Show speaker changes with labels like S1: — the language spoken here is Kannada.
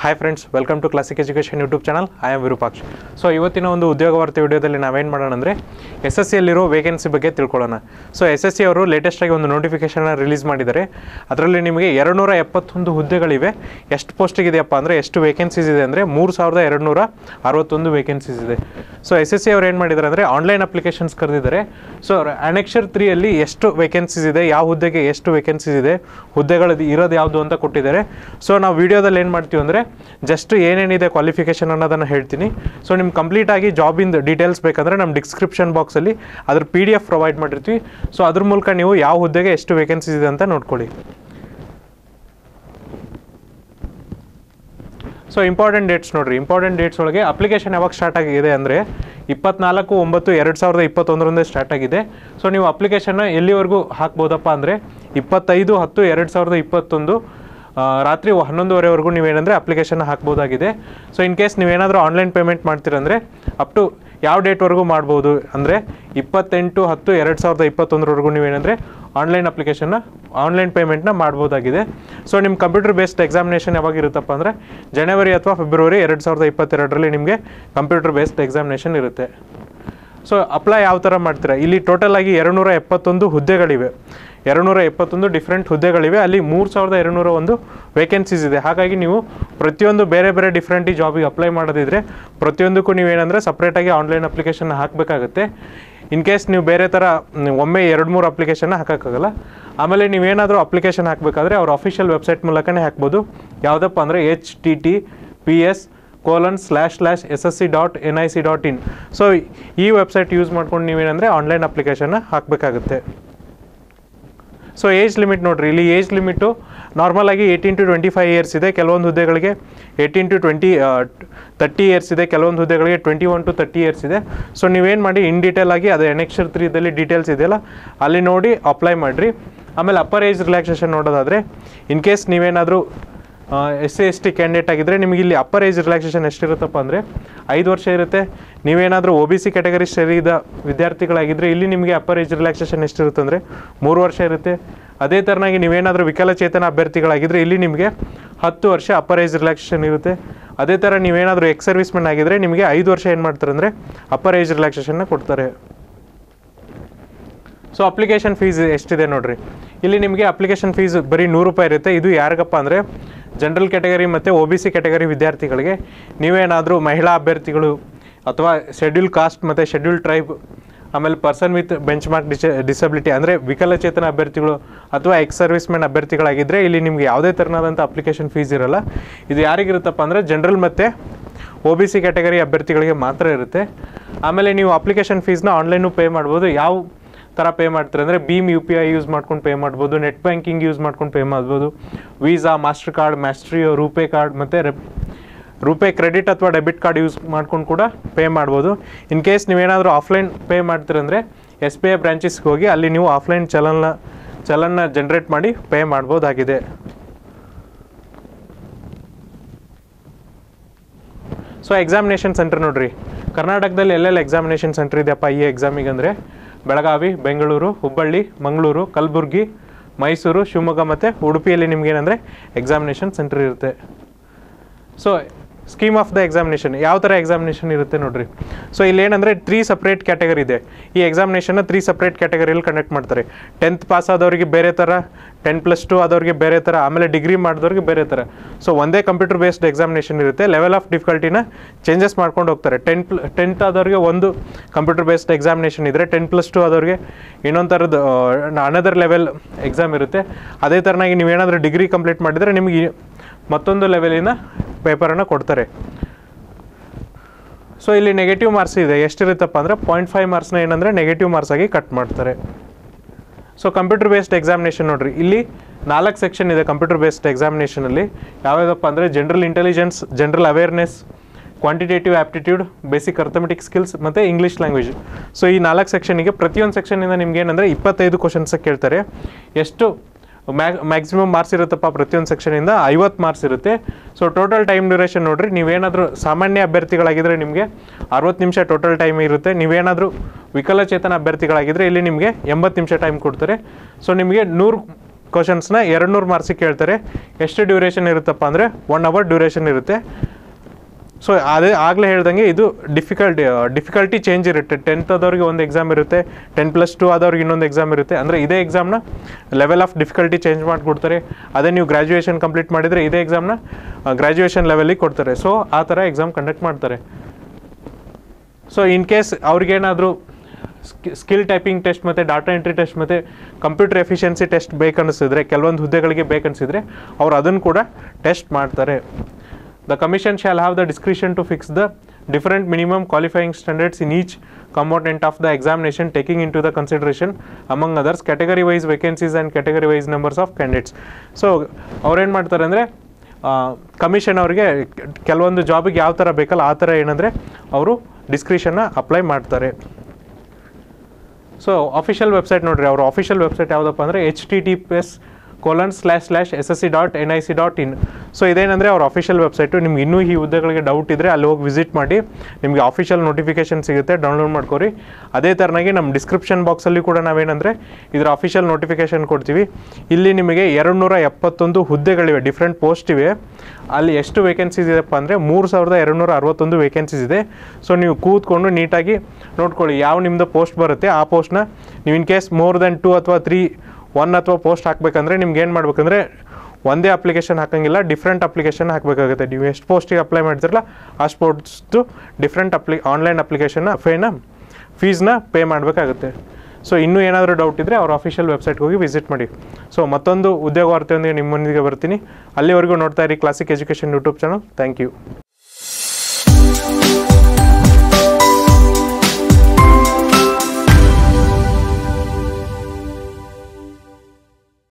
S1: hi friends welcome to classic education YouTube channel I am Virupaksh so ಇವತ್ತಿನ ಒಂದು ಉದ್ಯೋಗ ವಾರ್ತೆ ವಿಡಿಯೋದಲ್ಲಿ ನಾವೇನು ಮಾಡೋಣ ಅಂದರೆ ಎಸ್ ಎಸ್ ಸಿಯಲ್ಲಿರೋ ವೇಕೆನ್ಸಿ ಬಗ್ಗೆ ತಿಳ್ಕೊಳ್ಳೋಣ ಸೊ ಎಸ್ ಎಸ್ ಸಿ ಅವರು ಲೇಟೆಸ್ಟಾಗಿ ಒಂದು ನೋಟಿಫಿಕೇಷನ್ನ ರಿಲೀಸ್ ಮಾಡಿದ್ದಾರೆ ಅದರಲ್ಲಿ ನಿಮಗೆ ಎರಡುನೂರ ಎಪ್ಪತ್ತೊಂದು ಹುದ್ದೆಗಳಿವೆ ಎಷ್ಟು ಪೋಸ್ಟಿಗೆ ಇದೆಯಪ್ಪ ಅಂದರೆ ಎಷ್ಟು ವೇಕೆನ್ಸೀಸ್ ಇದೆ ಅಂದರೆ ಮೂರು ಸಾವಿರದ ಎರಡುನೂರ ಅರವತ್ತೊಂದು ವೇಕೆನ್ಸೀಸ್ ಇದೆ ಸೊ ಎಸ್ ಎಸ್ ಸಿ ಅವ್ರು ಏನು ಮಾಡಿದ್ದಾರೆ ಅಂದರೆ ಆನ್ಲೈನ್ ಅಪ್ಲಿಕೇಶನ್ಸ್ ಕರೆದಿದ್ದಾರೆ ಸೊ ಅನೆಕ್ಷರ್ ತ್ರೀಯಲ್ಲಿ ಎಷ್ಟು ವೇಕೆನ್ಸೀಸ್ ಇದೆ ಯಾವ ಹುದ್ದೆಗೆ ಎಷ್ಟು ವೇಕೆನ್ಸೀಸ್ ಇದೆ ಹುದ್ದೆಗಳು ಇರೋದು ಯಾವುದು ಅಂತ ಕೊಟ್ಟಿದ್ದಾರೆ ಸೊ ನಾವು ವಿಡಿಯೋದಲ್ಲಿ ಏನು ಮಾಡ್ತೀವಿ ಅಂದರೆ ಜಸ್ಟ್ ಏನೇನಿದೆ ಕ್ವಾಲಿಫಿಕೇಷನ್ ಅನ್ನೋದನ್ನು ಹೇಳ್ತೀನಿ ಸೊ ನಿಮ್ಗೆ ಕಂಪ್ಲೀಟಾಗಿ ಜಾಬಿಂದ ಡೀಟೇಲ್ಸ್ ಬೇಕಂದರೆ ನಮ್ಮ ಡಿಸ್ಕ್ರಿಪ್ಷನ್ ಬಾಕ್ಸಲ್ಲಿ ಅದ್ರ ಪಿ ಡಿ ಎಫ್ ಪ್ರೊವೈಡ್ ಮಾಡಿರ್ತೀವಿ ಸೊ ಅದ್ರ ಮೂಲಕ ನೀವು ಯಾವ ಹುದ್ದೆಗೆ ಎಷ್ಟು ವೇಕೆನ್ಸೀಸ್ ಇದೆ ಅಂತ ನೋಡ್ಕೊಳ್ಳಿ ಸೊ ಇಂಪಾರ್ಟೆಂಟ್ ಡೇಟ್ಸ್ ನೋಡ್ರಿ ಇಂಪಾರ್ಟೆಂಟ್ ಡೇಟ್ಸ್ ಒಳಗೆ ಅಪ್ಲಿಕೇಶನ್ ಯಾವಾಗ ಸ್ಟಾರ್ಟ್ ಆಗಿದೆ ಅಂದರೆ ಇಪ್ಪತ್ನಾಲ್ಕು ಒಂಬತ್ತು ಎರಡು ಸಾವಿರದ ಇಪ್ಪತ್ತೊಂದರಂದೇ ಸ್ಟಾರ್ಟ್ ಆಗಿದೆ ಸೊ ನೀವು ಅಪ್ಲಿಕೇಶನ್ನ ಎಲ್ಲಿವರೆಗೂ ಹಾಕ್ಬೋದಪ್ಪ ಅಂದರೆ ಇಪ್ಪತ್ತೈದು ಹತ್ತು ಎರಡು ಸಾವಿರದ ಇಪ್ಪತ್ತೊಂದು ಆ, ರಾತ್ರಿ ಹನ್ನೊಂದುವರೆವರೆಗೂ ನೀವೇನಂದರೆ ಅಪ್ಲಿಕೇಶನ್ ಹಾಕ್ಬೋದಾಗಿದೆ ಸೊ ಇನ್ ಕೇಸ್ ನೀವೇನಾದರೂ ಆನ್ಲೈನ್ ಪೇಮೆಂಟ್ ಮಾಡ್ತೀರಂದರೆ ಅಪ್ ಟು ಯಾವ ಡೇಟ್ವರೆಗೂ ಮಾಡ್ಬೋದು ಅಂದರೆ ಇಪ್ಪತ್ತೆಂಟು ಹತ್ತು ಎರಡು ಸಾವಿರದ ಇಪ್ಪತ್ತೊಂದರವರೆಗೂ ನೀವೇನಂದರೆ ಆನ್ಲೈನ್ ಅಪ್ಲಿಕೇಶನ್ನ ಆನ್ಲೈನ್ ಪೇಮೆಂಟ್ನ ಮಾಡ್ಬೋದಾಗಿದೆ ಸೊ ನಿಮ್ಮ ಕಂಪ್ಯೂಟರ್ ಬೇಸ್ಡ್ ಎಕ್ಸಾಮಿನೇಷನ್ ಯಾವಾಗ ಇರುತ್ತಪ್ಪ ಅಂದರೆ ಜನವರಿ ಅಥವಾ ಫೆಬ್ರವರಿ ಎರಡು ಸಾವಿರದ ಇಪ್ಪತ್ತೆರಡರಲ್ಲಿ ನಿಮಗೆ ಕಂಪ್ಯೂಟರ್ ಬೇಸ್ಡ್ ಎಕ್ಸಾಮಿನೇಷನ್ ಇರುತ್ತೆ ಸೊ ಅಪ್ಲೈ ಯಾವ ಥರ ಮಾಡ್ತೀರಾ ಇಲ್ಲಿ ಟೋಟಲ್ ಆಗಿ ಎರಡುನೂರ ಎಪ್ಪತ್ತೊಂದು ಹುದ್ದೆಗಳಿವೆ ಎರಡುನೂರ ಎಪ್ಪತ್ತೊಂದು ಡಿಫ್ರೆಂಟ್ ಹುದ್ದೆಗಳಿವೆ ಅಲ್ಲಿ ಮೂರು ಸಾವಿರದ ಎರಡುನೂರ ಒಂದು ವೇಕೆನ್ಸೀಸ್ ಇದೆ ಹಾಗಾಗಿ ನೀವು ಪ್ರತಿಯೊಂದು ಬೇರೆ ಬೇರೆ ಡಿಫ್ರೆಂಟ್ ಜಾಬಿಗೆ ಅಪ್ಲೈ ಮಾಡೋದಿದ್ರೆ ಪ್ರತಿಯೊಂದಕ್ಕೂ ನೀವೇನಂದರೆ ಸಪ್ರೇಟಾಗಿ ಆನ್ಲೈನ್ ಅಪ್ಲಿಕೇಶನ್ ಹಾಕಬೇಕಾಗುತ್ತೆ ಇನ್ ಕೇಸ್ ನೀವು ಬೇರೆ ಥರ ಮ್, ಒಮ್ಮೆ ಎರಡು ಮೂರು ಅಪ್ಲಿಕೇಶನ್ನ ಹಾಕೋಕ್ಕಾಗಲ್ಲ ಆಮೇಲೆ ನೀವೇನಾದರೂ ಅಪ್ಲಿಕೇಶನ್ ಹಾಕಬೇಕಾದ್ರೆ ಅವ್ರ ಅಫಿಷಿಯಲ್ ವೆಬ್ಸೈಟ್ ಮೂಲಕನೇ ಹಾಕ್ಬೋದು ಯಾವುದಪ್ಪ ಅಂದರೆ H T T P S colon slash slash S S C dot N I C dot in so ಈ ವೆಬ್ಸೈಟ್ ಯೂಸ್ ಮಾಡ್ಕೊಂಡು ನೀವೇನಂದರೆ ಆನ್ಲೈನ್ ಅಪ್ಲಿಕೇಶನ್ನ ಹಾಕಬೇಕಾಗುತ್ತೆ ಸೊ ಏಜ್ ಲಿಮಿಟ್ ನೋಡ್ರಿ ಇಲ್ಲಿ ಏಜ್ ಲಿಮಿಟು ನಾರ್ಮಲ್ ಆಗಿ eighteen to twenty five years ಇದೆ ಕೆಲವೊಂದು ಹುದ್ದೆಗಳಿಗೆ eighteen to twenty thirty years ಇದೆ ಕೆಲವೊಂದು ಹುದ್ದೆಗಳಿಗೆ twenty one to thirty years ಇದೆ ಸೊ ನೀವೇನು ಮಾಡಿ ಇನ್ ಡೀಟೇಲ್ ಆಗಿ ಅದು ಎನೆಕ್ಷರ್ ತ್ರೀದಲ್ಲಿ ಡೀಟೇಲ್ಸ್ ಇದೆಯಲ್ಲ ಅಲ್ಲಿ ನೋಡಿ ಅಪ್ಲೈ ಮಾಡಿರಿ ಆಮೇಲೆ ಅಪ್ಪರ್ ಏಜ್ ರಿಲ್ಯಾಕ್ಸೇಷನ್ ನೋಡೋದಾದರೆ ಇನ್ ಕೇಸ್ ನೀವೇನಾದರೂ S C S T candidate ಆಗಿದ್ದರೆ ನಿಮಗೆ ಇಲ್ಲಿ ಅಪ್ಪರ್ ಏಜ್ ರಿಲ್ಯಾಕ್ಸೇಷನ್ ಎಷ್ಟಿರುತ್ತಪ್ಪ ಅಂದರೆ ಐದು ವರ್ಷ ಇರುತ್ತೆ ನೀವೇನಾದರೂ ಒ ಬಿ ಸಿ ಕ್ಯಾಟಗರಿ ಸೇರಿದ ವಿದ್ಯಾರ್ಥಿಗಳಾಗಿದ್ದರೆ ಇಲ್ಲಿ ನಿಮಗೆ ಅಪ್ಪರ್ ಏಜ್ ರಿಲ್ಯಾಕ್ಸೇಷನ್ ಎಷ್ಟಿರುತ್ತೆ ಅಂದರೆ ಮೂರು ವರ್ಷ ಇರುತ್ತೆ ಅದೇ ಥರನಾಗಿ ನೀವೇನಾದರೂ ವಿಕಲಚೇತನ ಅಭ್ಯರ್ಥಿಗಳಾಗಿದ್ದರೆ ಇಲ್ಲಿ ನಿಮಗೆ ಹತ್ತು ವರ್ಷ ಅಪ್ಪರ್ ಏಜ್ ರಿಲ್ಯಾಕ್ಸೇಷನ್ ಇರುತ್ತೆ ಅದೇ ಥರ ನೀವೇನಾದರೂ ಎಕ್ಸ್ ಸರ್ವಿಸ್ಮೆನ್ ಆಗಿದ್ದರೆ ನಿಮಗೆ ಐದು ವರ್ಷ ಏನು ಮಾಡ್ತಾರೆ ಅಂದರೆ ಅಪ್ಪರ್ ಏಜ್ ರಿಲ್ಯಾಕ್ಸೇಷನ್ನ ಕೊಡ್ತಾರೆ ಸೊ ಅಪ್ಲಿಕೇಶನ್ ಫೀಸ್ ಎಷ್ಟಿದೆ ನೋಡ್ರಿ ಇಲ್ಲಿ ನಿಮಗೆ ಅಪ್ಲಿಕೇಶನ್ ಫೀಸ್ ಬರೀ ನೂರು ರೂಪಾಯಿ ಇರುತ್ತೆ ಇದು ಯಾರಿಗಪ್ಪ ಅಂದರೆ ಜನರಲ್ ಕ್ಯಾಟಗರಿ ಮತ್ತು ಒ ಬಿ ಸಿ ಕ್ಯಾಟಗರಿ ವಿದ್ಯಾರ್ಥಿಗಳಿಗೆ ನೀವೇನಾದರೂ ಮಹಿಳಾ ಅಭ್ಯರ್ಥಿಗಳು ಅಥವಾ ಶೆಡ್ಯೂಲ್ ಕಾಸ್ಟ್ ಮತ್ತು ಶೆಡ್ಯೂಲ್ ಟ್ರೈಬ್ ಆಮೇಲೆ ಪರ್ಸನ್ ವಿತ್ ಬೆಂಚ್ ಮಾರ್ಕ್ ಡಿಸ ಡಿಸಬಿಲಿಟಿ ಅಂದರೆ ವಿಕಲಚೇತನ ಅಭ್ಯರ್ಥಿಗಳು ಅಥವಾ ಎಕ್ಸ್ ಸರ್ವಿಸ್ಮೆನ್ ಅಭ್ಯರ್ಥಿಗಳಾಗಿದ್ದರೆ ಇಲ್ಲಿ ನಿಮಗೆ ಯಾವುದೇ ಥರನಾದಂಥ ಅಪ್ಲಿಕೇಶನ್ ಫೀಸ್ ಇರಲ್ಲ ಇದು ಯಾರಿಗಿರುತ್ತಪ್ಪ ಅಂದರೆ ಜನರಲ್ ಮತ್ತು ಒ ಬಿ ಸಿ ಕ್ಯಾಟಗರಿ ಅಭ್ಯರ್ಥಿಗಳಿಗೆ ಮಾತ್ರ ಇರುತ್ತೆ ಆಮೇಲೆ ನೀವು ಅಪ್ಲಿಕೇಶನ್ ಫೀಸ್ನ ಆನ್ಲೈನು ಪೇ ಮಾಡ್ಬೋದು ಯಾವ ಥರ ಪೇ ಮಾಡ್ತಾರೆ ಅಂದರೆ ಭೀಮ್ ಯು ಪಿ ಐ ಯೂಸ್ ಮಾಡ್ಕೊಂಡು ಪೇ ಮಾಡ್ಬೋದು ನೆಟ್ ಬ್ಯಾಂಕಿಂಗ್ ಯೂಸ್ ಮಾಡ್ಕೊಂಡು ಪೇ ಮಾಡ್ಬೋದು Visa Mastercard Maestro RuPay card ಮತ್ತು ರೆಪ್ ರೂಪೇ ಕ್ರೆಡಿಟ್ ಅಥವಾ ಡೆಬಿಟ್ ಕಾರ್ಡ್ ಯೂಸ್ ಮಾಡ್ಕೊಂಡು ಕೂಡ ಪೇ ಮಾಡ್ಬೋದು ಇನ್ ಕೇಸ್ ನೀವೇನಾದರೂ ಆಫ್ಲೈನ್ ಪೇ ಮಾಡ್ತೀರಂದರೆ ಎಸ್ ಬಿ ಐ ಬ್ರಾಂಚಸ್ಗೆ ಹೋಗಿ ಅಲ್ಲಿ ನೀವು ಆಫ್ಲೈನ್ ಚಲನ್ನ ಚಲನ್ನ ಜನ್ರೇಟ್ ಮಾಡಿ ಪೇ ಮಾಡ್ಬೋದಾಗಿದೆ ಸೊ ಎಕ್ಸಾಮಿನೇಷನ್ ಸೆಂಟರ್ ನೋಡ್ರಿ ಕರ್ನಾಟಕದಲ್ಲಿ ಎಲ್ಲೆಲ್ಲ ಎಕ್ಸಾಮಿನೇಷನ್ ಸೆಂಟರ್ ಇದೆಯಪ್ಪ ಈ ಎಕ್ಸಾಮಿಗೆ ಅಂದರೆ ಬೆಳಗಾವಿ ಬೆಂಗಳೂರು ಹುಬ್ಬಳ್ಳಿ ಮಂಗಳೂರು ಕಲಬುರ್ಗಿ ಮೈಸೂರು ಶಿವಮೊಗ್ಗ ಮತ್ತು ಉಡುಪಿಯಲ್ಲಿ ನಿಮ್ಗೇನಂದರೆ ಎಕ್ಸಾಮಿನೇಷನ್ ಸೆಂಟರ್ ಇರುತ್ತೆ so scheme of the examination ಯಾವ ಥರ ಎಕ್ಸಾಮಿನೇಷನ್ ಇರುತ್ತೆ ನೋಡ್ರಿ ಸೊ ಇಲ್ಲಿ ಏನಂದರೆ ತ್ರೀ ಸಪ್ರೇಟ್ ಕ್ಯಾಟಗರಿ ಇದೆ ಈ ಎಕ್ಸಾಮಿನೇಷನ್ನ ತ್ರೀ ಸಪ್ರೇಟ್ ಕ್ಯಾಟಗರಿಯಲ್ಲಿ ಕಂಡಕ್ಟ್ ಮಾಡ್ತಾರೆ ಟೆಂತ್ ಪಾಸ್ ಆದವ್ರಿಗೆ ಬೇರೆ ಥರ ಟೆನ್ ಪ್ಲಸ್ ಟು ಆದವ್ರಿಗೆ ಬೇರೆ ಥರ ಆಮೇಲೆ ಡಿಗ್ರಿ ಮಾಡಿದವ್ರಿಗೆ ಬೇರೆ ಥರ ಸೊ ಒಂದೇ ಕಂಪ್ಯೂಟರ್ ಬೇಸ್ಡ್ ಎಕ್ಸಾಮಿನೇಷನ್ ಇರುತ್ತೆ ಲೆವೆಲ್ ಆಫ್ ಡಿಫಿಕಲ್ಟಿನ ಚೇಂಜಸ್ ಮಾಡ್ಕೊಂಡು ಹೋಗ್ತಾರೆ ಟೆನ್ ಪ್ಲ ಟೆಂತ್ ಆದವ್ರಿಗೆ ಒಂದು ಕಂಪ್ಯೂಟರ್ ಬೇಸ್ಡ್ ಎಕ್ಸಾಮಿನೇಷನ್ ಇದ್ದರೆ ಟೆನ್ ಪ್ಲಸ್ ಟು ಆದವ್ರಿಗೆ ಇನ್ನೊಂದು ಥರದ್ದು ಅನದರ್ ಲೆವೆಲ್ ಎಕ್ಸಾಮ್ ಇರುತ್ತೆ ಅದೇ ಥರನಾಗಿ ನೀವೇನಾದರೂ ಡಿಗ್ರಿ ಕಂಪ್ಲೀಟ್ ಮಾಡಿದರೆ ನಿಮಗೆ ಮತ್ತೊಂದು ಲೆವೆಲಿನ ಪೇಪರನ್ನು ಕೊಡ್ತಾರೆ ಸೊ ಇಲ್ಲಿ ನೆಗೆಟಿವ್ ಮಾರ್ಕ್ಸ್ ಇದೆ ಎಷ್ಟಿರುತ್ತಪ್ಪ ಅಂದರೆ ಪಾಯಿಂಟ್ ಫೈವ್ ಮಾರ್ಕ್ಸ್ನ ಏನಂದರೆ ನೆಗೆಟಿವ್ ಮಾರ್ಕ್ಸ್ ಆಗಿ ಕಟ್ ಮಾಡ್ತಾರೆ ಸೊ ಕಂಪ್ಯೂಟರ್ ಬೇಸ್ಡ್ ಎಕ್ಸಾಮಿನೇಷನ್ ನೋಡ್ರಿ ಇಲ್ಲಿ ನಾಲ್ಕು ಸೆಕ್ಷನ್ ಇದೆ ಕಂಪ್ಯೂಟರ್ ಬೇಸ್ಡ್ ಎಕ್ಸಾಮಿನೇಷನಲ್ಲಿ ಯಾವ್ಯಾವುದಪ್ಪ ಅಂದರೆ general intelligence general awareness quantitative aptitude basic arithmetic skills ಮತ್ತು ಇಂಗ್ಲೀಷ್ ಲ್ಯಾಂಗ್ವೇಜ್ ಸೊ ಈ ನಾಲ್ಕು ಸೆಕ್ಷನಿಗೆ ಪ್ರತಿಯೊಂದು ಸೆಕ್ಷನಿಂದ ನಿಮ್ಗೆ ಏನಂದರೆ ಇಪ್ಪತ್ತೈದು ಕ್ವಶನ್ಸ್ ಕೇಳ್ತಾರೆ ಎಷ್ಟು ಮ್ಯಾ ಮ್ಯಾಕ್ಸಿಮಮ್ ಮಾರ್ಕ್ಸ್ ಇರುತ್ತಪ್ಪ ಪ್ರತಿಯೊಂದು ಸೆಕ್ಷನಿಂದ ಐವತ್ತು ಮಾರ್ಕ್ಸ್ ಇರುತ್ತೆ ಸೊ ಟೋಟಲ್ ಟೈಮ್ ಡ್ಯೂರೇಷನ್ ನೋಡ್ರಿ ನೀವೇನಾದರೂ ಸಾಮಾನ್ಯ ಅಭ್ಯರ್ಥಿಗಳಾಗಿದ್ದರೆ ನಿಮಗೆ ಅರವತ್ತು ನಿಮಿಷ ಟೋಟಲ್ ಟೈಮ್ ಇರುತ್ತೆ ನೀವೇನಾದರೂ ವಿಕಲಚೇತನ ಅಭ್ಯರ್ಥಿಗಳಾಗಿದ್ದರೆ ಇಲ್ಲಿ ನಿಮಗೆ ಎಂಬತ್ತು ನಿಮಿಷ ಟೈಮ್ ಕೊಡ್ತಾರೆ ಸೊ ನಿಮಗೆ ನೂರು ಕ್ವಶನ್ಸ್ನ ಎರಡು ನೂರು ಮಾರ್ಕ್ಸಿಗೆ ಕೇಳ್ತಾರೆ ಎಷ್ಟು ಡ್ಯೂರೇಷನ್ ಇರುತ್ತಪ್ಪ ಅಂದರೆ ಒನ್ ಅವರ್ ಡ್ಯೂರೇಷನ್ ಇರುತ್ತೆ ಸೊ ಅದೇ ಆಗಲೇ ಹೇಳ್ದಂಗೆ ಇದು ಡಿಫಿಕಲ್ಟಿ ಡಿಫಿಕಲ್ಟಿ ಚೇಂಜ್ ಇರುತ್ತೆ ಟೆಂತ್ ಆದವ್ರಿಗೆ ಒಂದು ಎಕ್ಸಾಮ್ ಇರುತ್ತೆ ಟೆನ್ ಪ್ಲಸ್ ಟು ಆದವ್ರಿಗೆ ಇನ್ನೊಂದು ಎಕ್ಸಾಮ್ ಇರುತ್ತೆ ಅಂದರೆ ಇದೇ ಎಕ್ಸಾಮ್ನ ಲೆವೆಲ್ ಆಫ್ ಡಿಫಿಕಲ್ಟಿ ಚೇಂಜ್ ಮಾಡಿಕೊಡ್ತಾರೆ ಅದೇ ನೀವು ಗ್ರ್ಯಾಜುಯೇಷನ್ ಕಂಪ್ಲೀಟ್ ಮಾಡಿದರೆ ಇದೇ ಎಕ್ಸಾಮ್ನ ಗ್ರ್ಯಾಜುಯೇಷನ್ ಲೆವೆಲಿಗೆ ಕೊಡ್ತಾರೆ ಸೊ ಆ ಥರ ಎಕ್ಸಾಮ್ ಕಂಡಕ್ಟ್ ಮಾಡ್ತಾರೆ ಸೊ ಇನ್ ಕೇಸ್ ಅವ್ರಿಗೇನಾದರೂ ಸ್ಕಿಲ್ ಟೈಪಿಂಗ್ ಟೆಸ್ಟ್ ಮತ್ತು ಡಾಟಾ ಎಂಟ್ರಿ ಟೆಸ್ಟ್ ಮತ್ತು ಕಂಪ್ಯೂಟರ್ ಎಫಿಷಿಯನ್ಸಿ ಟೆಸ್ಟ್ ಬೇಕನ್ನಿಸಿದ್ರೆ ಕೆಲವೊಂದು ಹುದ್ದೆಗಳಿಗೆ ಬೇಕನ್ನಿಸಿದ್ರೆ ಅವ್ರು ಅದನ್ನು ಕೂಡ ಟೆಸ್ಟ್ ಮಾಡ್ತಾರೆ the commission shall have the discretion to fix the different minimum qualifying standards in each component of the examination taking into the consideration among others category wise vacancies and category wise numbers of candidates so ಅವ್ರೇನು ಮಾಡ್ತಾರೆ ಅಂದರೆ ಕಮಿಷನ್ ಅವರಿಗೆ ಕೆಲವೊಂದು ಜಾಬಿಗೆ ಯಾವ ಥರ ಬೇಕಲ್ಲ ಆ ಥರ ಏನಂದರೆ ಅವರು ಡಿಸ್ಕ್ರಿಷನ್ನ ಅಪ್ಲೈ ಮಾಡ್ತಾರೆ ಸೊ ಅಫಿಷಿಯಲ್ ವೆಬ್ಸೈಟ್ ನೋಡ್ರಿ ಅವ್ರ ಅಫಿಷಿಯಲ್ ವೆಬ್ಸೈಟ್ ಯಾವುದಪ್ಪ ಅಂದರೆ H T T P S colon slash slash S S C dot N I C dot in so ಇದೇನಂದರೆ ಅವ್ರ ಅಫಿಷಿಯಲ್ ವೆಬ್ಸೈಟು ನಿಮ್ಗೆ ಇನ್ನೂ ಈ ಹುದ್ದೆಗಳಿಗೆ ಡೌಟ್ ಇದ್ದರೆ ಅಲ್ಲಿ ಹೋಗಿ ವಿಸಿಟ್ ಮಾಡಿ ನಿಮಗೆ ಅಫಿಷಿಯಲ್ ನೋಟಿಫಿಕೇಶನ್ ಸಿಗುತ್ತೆ ಡೌನ್ಲೋಡ್ ಮಾಡ್ಕೊರಿ ಅದೇ ಥರನಾಗಿ ನಮ್ಮ ಡಿಸ್ಕ್ರಿಪ್ಷನ್ ಬಾಕ್ಸಲ್ಲಿ ಕೂಡ ನಾವೇನಂದರೆ ಇದರ ಅಫಿಷಿಯಲ್ ನೋಟಿಫಿಕೇಶನ್ ಕೊಡ್ತೀವಿ ಇಲ್ಲಿ ನಿಮಗೆ ಎರಡು ನೂರ ಎಪ್ಪತ್ತೊಂದು ಹುದ್ದೆಗಳಿವೆ ಡಿಫ್ರೆಂಟ್ ಪೋಸ್ಟ್ ಇವೆ ಅಲ್ಲಿ ಎಷ್ಟು ವೇಕೆನ್ಸೀಸ್ ಇದೆಪ್ಪ ಅಂದರೆ ಮೂರು ಸಾವಿರದ ಎರಡು ನೂರ ಅರವತ್ತೊಂದು ವೇಕೆನ್ಸೀಸ್ ಇದೆ ಸೊ ನೀವು ಕೂತ್ಕೊಂಡು ನೀಟಾಗಿ ನೋಡ್ಕೊಳ್ಳಿ ಯಾವ ನಿಮ್ಮದು ಪೋಸ್ಟ್ ಬರುತ್ತೆ ಆ ಪೋಸ್ಟ್ನ ನೀವು in case more then two ಅಥವಾ ತ್ರೀ ಒನ್ ಅಥವಾ ಪೋಸ್ಟ್ ಹಾಕಬೇಕಂದ್ರೆ ನಿಮ್ಗೆ ಏನು ಮಾಡ್ಬೇಕಂದ್ರೆ ಒಂದೇ ಅಪ್ಲಿಕೇಶನ್ ಹಾಕಂಗಿಲ್ಲ ಡಿಫ್ರೆಂಟ್ ಅಪ್ಲಿಕೇಶನ್ ಹಾಕಬೇಕಾಗುತ್ತೆ ನೀವು ಎಷ್ಟು ಪೋಸ್ಟಿಗೆ ಅಪ್ಲೈ ಮಾಡ್ತಿರಲ್ಲ ಅಷ್ಟು ಪೋಸ್ಟ್ದು ಡಿಫ್ರೆಂಟ್ ಅಪ್ಲಿ ಆನ್ಲೈನ್ ಅಪ್ಲಿಕೇಶನ್ನ ಫೇನ ಫೀಸ್ನ ಪೇ ಮಾಡಬೇಕಾಗುತ್ತೆ ಸೊ ಇನ್ನೂ ಏನಾದರೂ ಡೌಟ್ ಇದ್ದರೆ ಅವ್ರ ಅಫಿಷಿಯಲ್ ವೆಬ್ಸೈಟ್ಗೆ ಹೋಗಿ ವಿಸಿಟ್ ಮಾಡಿ ಸೊ ಮತ್ತೊಂದು ಉದ್ಯೋಗ ವಾರ್ತೆಯೊಂದಿಗೆ ನಿಮ್ಮೊಂದಿಗೆ ಬರ್ತೀನಿ ಅಲ್ಲಿವರೆಗೂ ನೋಡ್ತಾ ಇರಿ Classic education YouTube channel thank you